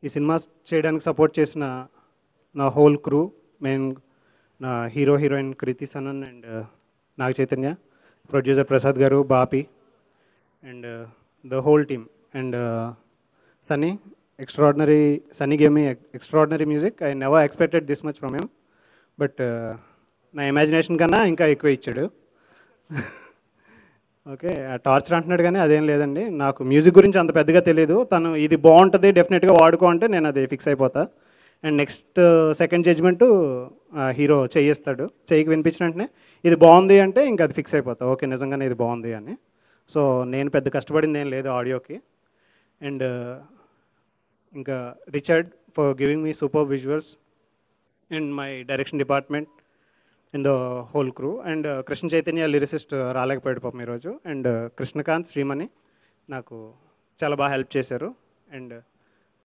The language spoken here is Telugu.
ఈ సినిమా చేయడానికి సపోర్ట్ చేసిన నా హోల్ క్రూ మెయిన్ నా hero heroine Kriti Sanon and Naga Chaitanya producer Prasad గారు Bapi and the whole team and Sunny extraordinary Sunny gave me extraordinary music I never expected this much from him but నా ఇమాజినేషన్ కన్నా ఇంకా ఎక్కువ ఇచ్చాడు ఓకే టార్చర్ అంటున్నాడు కానీ అదేం లేదండి నాకు మ్యూజిక్ గురించి అంత పెద్దగా తెలియదు తను ఇది బాగుంటుంది డెఫినెట్గా వాడుకో అంటే నేను అది ఫిక్స్ అయిపోతా and next second judgement hero చేయిస్తాడు చెయ్యికి వినిపించిన వెంటనే ఇది బాగుంది అంటే ఇంకా అది ఫిక్స్ అయిపోతా ఓకే నిజంగానే ఇది బాగుంది అని సో నేను పెద్ద కష్టపడింది ఏం లేదు ఆడియోకి అండ్ ఇంకా Richard for giving me super visuals and my direction department and the whole crew and Krishna Chaitanya lyricist రాలేకపోయాడు పాపం ఈరోజు అండ్ కృష్ణకాంత్ శ్రీమణి నాకు చాలా బాగా హెల్ప్ చేశారు అండ్